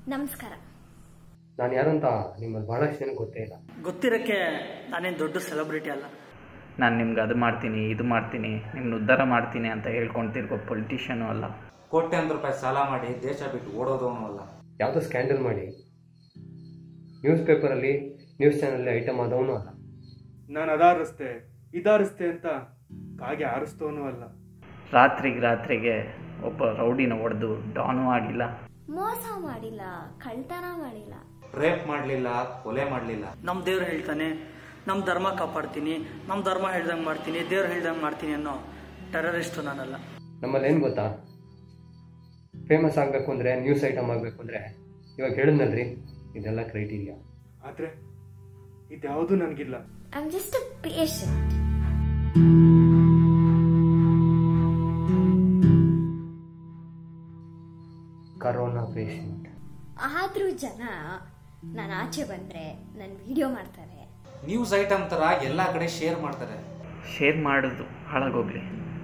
ನಮಸ್ಕಾರ ನಾನು ಯಾರಂತ ನಿಮ್ಮಲ್ಲಿ ಭಾಳಷ್ಟು ಜನಕ್ಕೆ ಗೊತ್ತೇ ಇಲ್ಲ ಗೊತ್ತಿರೋಕ್ಕೆ ನಾನೇನು ದೊಡ್ಡ ಸೆಲೆಬ್ರಿಟಿ ಅಲ್ಲ ನಾನು ನಿಮ್ಗೆ ಅದು ಮಾಡ್ತೀನಿ ಇದು ಮಾಡ್ತೀನಿ ನಿಮ್ಮನ್ನ ಉದ್ಧಾರ ಮಾಡ್ತೀನಿ ಅಂತ ಹೇಳ್ಕೊಂತಿರ್ಗೋ ಪೊಲಿಟಿಷಿಯನು ಅಲ್ಲ ಕೋಟ್ಯಾಂತರ ರೂಪಾಯಿ ಸಾಲ ಮಾಡಿ ದೇಶ ಬಿಟ್ಟು ಓಡೋದವನು ಅಲ್ಲ ಯಾವುದೋ ಸ್ಕ್ಯಾಂಡಲ್ ಮಾಡಿ ನ್ಯೂಸ್ ಪೇಪರಲ್ಲಿ ನ್ಯೂಸ್ ಚಾನಲಲ್ಲಿ ಐಟಮ್ ಆದವನು ಅಲ್ಲ ನಾನು ಅದಾರಿಸ್ತೆ ಇದಾರಿಸ್ತೆ ಅಂತ ಕಾಗೆ ಆರಿಸ್ತವನು ಅಲ್ಲ ರಾತ್ರಿಗೆ ರಾತ್ರಿಗೆ ಒಬ್ಬ ರೌಡಿನ ಹೊಡೆದು ಡಾನು ಆಗಿಲ್ಲ ಮೋಸ ಮಾಡಿಲ್ಲ ಕಳ್ತನ ಮಾಡಿಲ್ಲ ರೇಪ್ ಮಾಡಲಿಲ್ಲ ಕೊಲೆ ಮಾಡಲಿಲ್ಲ ನಮ್ಮ ದೇವ್ರು ಹೇಳ್ತಾನೆ ನಮ್ಮ ಧರ್ಮ ಕಾಪಾಡ್ತೀನಿ ನಮ್ಮ ಧರ್ಮ ಹೇಳ್ದಂಗೆ ಮಾಡ್ತೀನಿ ದೇವ್ರು ಹೇಳ್ದಂಗೆ ಮಾಡ್ತೀನಿ ಅನ್ನೋ ಟೆರರಿಸ್ಟು ನಾನಲ್ಲ ನಮ್ಮಲ್ಲಿ ಏನು ಗೊತ್ತಾ ಫೇಮಸ್ ಆಗಬೇಕು ಅಂದರೆ ನ್ಯೂಸ್ ಐಟಮ್ ಆಗಬೇಕು ಅಂದರೆ ಇವಾಗ ಹೇಳಿದ್ನಲ್ರಿ ಇದೆಲ್ಲ ಕ್ರೈಟೀರಿಯಾ ಆದರೆ ಇದ್ಯಾವುದೂ ನನಗಿಲ್ಲ I am just a patient corona patient ಆದ್ರೂ ಜನ ನಾನು ಆಚೆ ಬಂದ್ರೆ ನನ್ನ ವಿಡಿಯೋ ಮಾಡ್ತಾರೆ ನ್ಯೂಸ್ ಐಟಮ್ ಥರ ಎಲ್ಲ ಕಡೆ ಶೇರ್ ಮಾಡ್ತಾರೆ ಶೇರ್ ಮಾಡೋದು ಹಾಳಾಗೋಗ್ಲಿ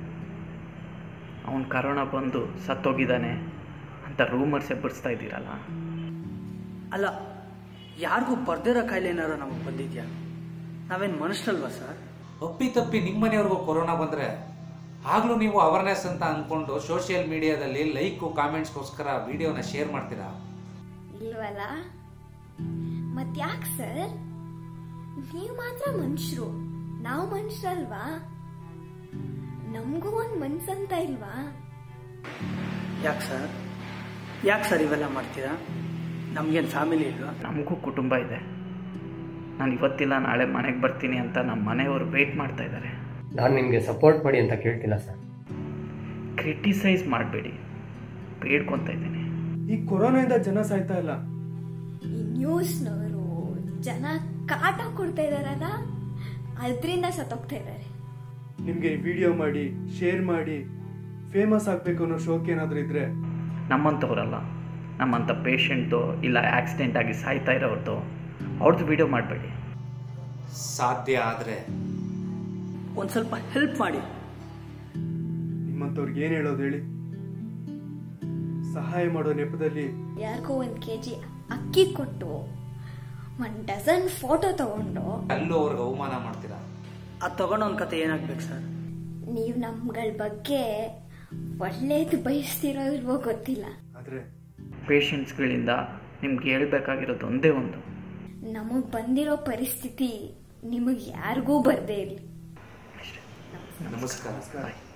ಅವನು ಕರೋನಾ ಬಂದು ಸತ್ತೋಗಿದ್ದಾನೆ ಅಂತ ರೂಮರ್ಸ್ ಎಬ್ಬರಿಸ್ತಾ ಇದ್ದೀರಲ್ಲ ಅಲ್ಲ ಯಾರಿಗೂ ಬರ್ದಿರೋ ಕಾಯಿಲೆ ಏನಾರು ನಮಗೆ ಬಂದಿದ್ಯಾ ನಾವೇನು ಮನುಷ್ಯರಲ್ವಾ ಸರ್ ಅಪ್ಪಿ ತಪ್ಪಿ ನಿಮ್ಮ ಮನೆಯವ್ರಿಗೂ ಕೊರೋನಾ ಬಂದರೆ ಆಗಲೂ ನೀವು ಅವೇರ್ನೆಸ್ ಅಂತ ಅಂದ್ಕೊಂಡು ಸೋಷಿಯಲ್ ಮೀಡಿಯಾದಲ್ಲಿ ಲೈಕು ಕಾಮೆಂಟ್ಸ್ಗೋಸ್ಕರ ವಿಡಿಯೋನ ಶೇರ್ ಮಾಡ್ತೀರಾ ಇಲ್ವಲ್ಲ ಮತ್ಯಾಕೆ ಸರ್ ನೀವು ಮಾತ್ರ ಮನುಷ್ಯರು ನಾವು ಮನುಷ್ಯರಲ್ವಾ ನಮಗೂ ಒಂದು ಮನ್ಸಂತ ಇಲ್ವಾ ಯಾಕೆ ಸರ್ ಯಾಕೆ ಸರ್ ಇವೆಲ್ಲ ಮಾಡ್ತೀರಾ ನಮಗೇನು ಫ್ಯಾಮಿಲಿ ಇಲ್ವಾ ನಮಗೂ ಕುಟುಂಬ ಇದೆ ನಾನು ಇವತ್ತಿಲ್ಲ ನಾಳೆ ಮನೆಗೆ ಬರ್ತೀನಿ ಅಂತ ನಮ್ಮ ಮನೆಯವರು ವೆಯ್ಟ್ ಮಾಡ್ತಾ ಇದ್ದಾರೆ ನಾನು ನಿಮಗೆ ಸಪೋರ್ಟ್ ಮಾಡಿ ಅಂತ ಕೇಳ್ತಿಲ್ಲ ಸರ್ ಕ್ರಿಟಿಸೈಸ್ ಮಾಡಬೇಡಿ ಬೇಡ್ಕೊತಾ ಇದ್ದೀನಿ ಈ ಕೊರೋನಾಯಿಂದ ಜನ ಸಾಯ್ತಾ ಇಲ್ಲ ಈ ನ್ಯೂಸ್ನವರು ಜನ ಕಾಟ ಕೊಡ್ತಾ ಇದಾರಲ್ಲ ಅದರಿಂದ ಸತ್ತೋಗ್ತಾ ಇದ್ದಾರೆ ನಿಮಗೆ ವಿಡಿಯೋ ಮಾಡಿ ಶೇರ್ ಮಾಡಿ ಫೇಮಸ್ ಆಗಬೇಕು ಅನ್ನೋ ಶೋಕ್ ಏನಾದರೂ ಇದ್ರೆ ನಮ್ಮಂಥವ್ರಲ್ಲ ನಮ್ಮಂಥ ಪೇಷಂಟ್ದು ಇಲ್ಲ ಆಕ್ಸಿಡೆಂಟ್ ಆಗಿ ಸಾಯ್ತಾ ಇರೋರ್ದು ಅವ್ರದ್ದು ವಿಡಿಯೋ ಮಾಡಬೇಡಿ ಸಾಧ್ಯ ಆದರೆ ಒಂದು ಸ್ವಲ್ಪ ಹೆಲ್ಪ್ ಮಾಡಿ ನಿಮ್ಮಂಥವ್ರಿಗೆ ಏನು ಹೇಳೋದು ಹೇಳಿ ಸಹಾಯ ಮಾಡೋ ನೆಪದಲ್ಲಿ ಯಾರಿಗೋ ಒಂದು ಕೆ ಜಿ ಅಕ್ಕಿ ಕೊಟ್ಟು ಒನ್ ಡಜನ್ ಫೋಟೋ ತಗೊಂಡು ಅಲ್ಲೂ ಅವ್ರಿಗೆ ಅವಮಾನ ಮಾಡ್ತೀರಾ ಅದು ತಗೊಂಡು ಒಂದು ಕತೆ ಏನಾಗ್ಬೇಕು ಸರ್ ನೀವು ನಮ್ಗಳ ಬಗ್ಗೆ ಒಳ್ಳೇದು ಬಯಸ್ತಿರೋ ಇಲ್ವೋ ಗೊತ್ತಿಲ್ಲ ಆದರೆ ಪೇಷಂಟ್ಸ್ಗಳಿಂದ ನಿಮ್ಗೆ ಹೇಳ್ಬೇಕಾಗಿರೋದು ಒಂದೇ ಒಂದು ನಮಗೆ ಬಂದಿರೋ ಪರಿಸ್ಥಿತಿ ನಿಮಗೆ ಯಾರಿಗೂ ಬರದೇ ಇರಲಿ ನಮಸ್ಕಾರ ಬಾಯ್